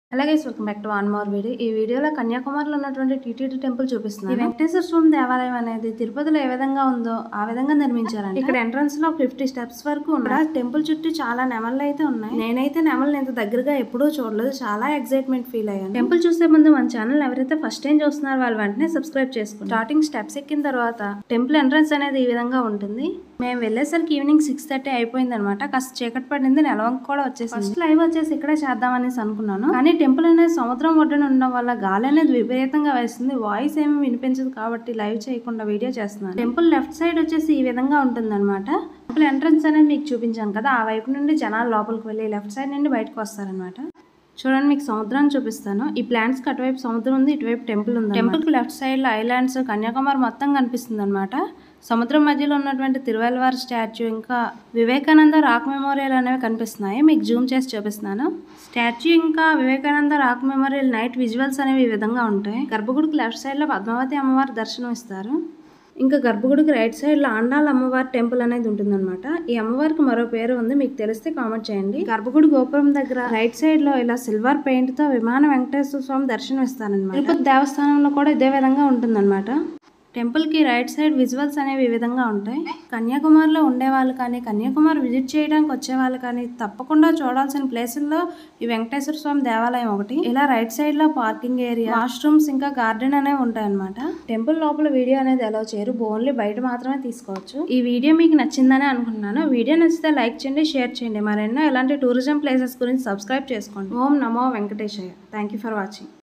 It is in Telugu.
అలాగే welcome back to one more video ఈ వీడియోలో కన్యాకుమారిలో ఉన్నటువంటి టీటీడీ టెంపుల్ చూపిస్తున్నాను ఈ వెంకటేశ్వర స్వామి దేవాలయం అనేది తిరుపతిలో ఏ విధంగా ఉందో ఆ విధంగా నిర్మించారండి ఇక్కడ ఎంట్రన్స్ లో ఫిఫ్టీ స్టెప్స్ వరకు ఉన్నాయి టెంపుల్ చుట్టూ చాలా నెమళ్ళు అయితే ఉన్నాయి నేనైతే నెమల్ని ఇంత దగ్గరగా ఎప్పుడూ చూడలేదు చాలా ఎక్సైట్మెంట్ ఫీల్ అయ్యాను టెంపుల్ చూసే ముందు మన ఛానల్ ఎవరైతే ఫస్ట్ టైం చూస్తున్నారో వాళ్ళు వెంటనే సబ్స్క్రైబ్ చేసుకోండి స్టార్టింగ్ స్టెప్స్ ఎక్కిన తర్వాత టెంపుల్ ఎంట్రన్స్ అనేది ఈ విధంగా ఉంటుంది మేము వెళ్ళేసరికి ఈవినింగ్ సిక్స్ థర్టీ అయిపోయింది అనమాట కాస్త చీకటి పడింది నెలవంక కూడా వచ్చేసి ఫస్ట్ లైవ్ వచ్చేసి ఇక్కడే చేద్దామనేసి అనుకున్నాను కానీ టెంపుల్ అనేది సముద్రం ఒడ్డున ఉండడం వల్ల గాలి అనేది విపరీతంగా వేస్తుంది వాయిస్ ఏమీ వినిపించదు కాబట్టి లైవ్ చేయకుండా వీడియో చేస్తున్నాను టెంపుల్ లెఫ్ట్ సైడ్ వచ్చేసి ఈ విధంగా ఉంటుంది అనమాట టెంపుల్ ఎంట్రన్స్ అనేది మీకు చూపించాను కదా ఆ వైపు నుండి జనాలు లోపలికి వెళ్ళి లెఫ్ట్ సైడ్ నుండి బయటకు వస్తారనమాట చూడండి మీకు సముద్రాన్ని చూపిస్తాను ఈ ప్లాంట్స్ కి అటువైపు సముద్రం ఉంది ఇటువైపు టెంపుల్ ఉంది టెంపుల్ కి లెఫ్ట్ సైడ్ లో ఐలాండ్స్ కన్యాకుమారి మొత్తం కనిపిస్తుంది అనమాట సముద్రం మధ్యలో ఉన్నటువంటి తిరువల్వార్ స్టాచ్యూ ఇంకా వివేకానంద రాక్ మెమోరియల్ అనేవి కనిపిస్తున్నాయి మీకు జూమ్ చేసి చూపిస్తున్నాను స్టాచ్యూ ఇంకా Vivekananda rock memorial night visuals అనేవి ఈ విధంగా ఉంటాయి గర్భగుడికి లెఫ్ట్ సైడ్ లో పద్మావతి అమ్మవారి దర్శనం ఇస్తారు ఇంకా గర్భగుడికి రైట్ సైడ్ లో ఆండాల అమ్మవారి టెంపుల్ అనేది ఉంటుందన్నమాట ఈ అమ్మవారికి మరో పేరు ఉంది మీకు తెలిస్తే కామెంట్ చేయండి గర్భగుడి గోపురం దగ్గర రైట్ సైడ్ లో ఇలా సిల్వర్ పెయింట్ తో విమాన వెంకటేశ్వర స్వామి దర్శనం ఇస్తారనమాట తిరుపతి దేవస్థానంలో కూడా ఇదే విధంగా ఉంటుందన్నమాట టెంపుల్ కి రైట్ సైడ్ విజువల్స్ అనేవి ఈ విధంగా ఉంటాయి కన్యాకుమారిలో ఉండే వాళ్ళు కానీ కన్యాకుమారి విజిట్ చేయడానికి వచ్చే వాళ్ళు కానీ తప్పకుండా చూడాల్సిన ప్లేసుల్లో ఈ వెంకటేశ్వర స్వామి దేవాలయం ఒకటి ఇలా రైట్ సైడ్ లో పార్కింగ్ ఏరియా వాష్రూమ్స్ ఇంకా గార్డెన్ అనేవి ఉంటాయి అనమాట టెంపుల్ లోపల వీడియో అనేది ఎలా చేయరు ఓన్లీ బయట మాత్రమే తీసుకోవచ్చు ఈ వీడియో మీకు నచ్చిందని అనుకుంటున్నాను వీడియో నచ్చితే లైక్ చేయండి షేర్ చేయండి మరెన్నో ఇలాంటి టూరిజం ప్లేసెస్ గురించి సబ్స్క్రైబ్ చేసుకోండి ఓం నమో వెంకటేశయ్య థ్యాంక్ యూ ఫర్ వాచింగ్